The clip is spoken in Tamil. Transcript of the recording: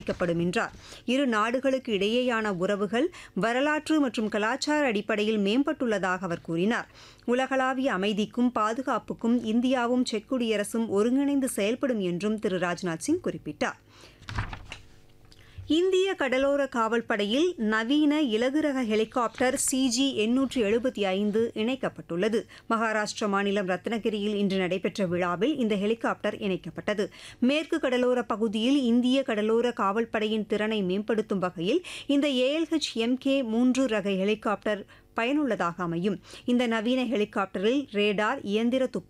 ப்படும் என்றார் இரு நாடுகளுக்கு இடையேயான உறவுகள் வரலாற்று மற்றும் கலாச்சார அடிப்படையில் மேம்பட்டுள்ளதாக அவர் கூறினார் உலகளாவிய அமைதிக்கும் பாதுகாப்புக்கும் இந்தியாவும் செக் குடியரசும் ஒருங்கிணைந்து செயல்படும் என்றும் திரு ராஜ்நாத் சிங் குறிப்பிட்டார் இந்திய கடலோர காவல்படையில் நவீன இலகு ரக ஹெலிகாப்டர் சிஜி எண்ணூற்று எழுபத்தி ஐந்து இணைக்கப்பட்டுள்ளது மகாராஷ்டிர மாநிலம் ரத்னகிரியில் இன்று நடைபெற்ற விழாவில் இந்த ஹெலிகாப்டர் இணைக்கப்பட்டது மேற்கு கடலோர பகுதியில் இந்திய கடலோர காவல்படையின் திறனை மேம்படுத்தும் வகையில் இந்த ஏஎல்ஹெச் எம்கே மூன்று ரக ஹெலிகாப்டர் பயனுள்ளதாக அமையும் இந்த நவீன ஹெலிகாப்டரில் ரேடார் இயந்திர துப்பாக்கி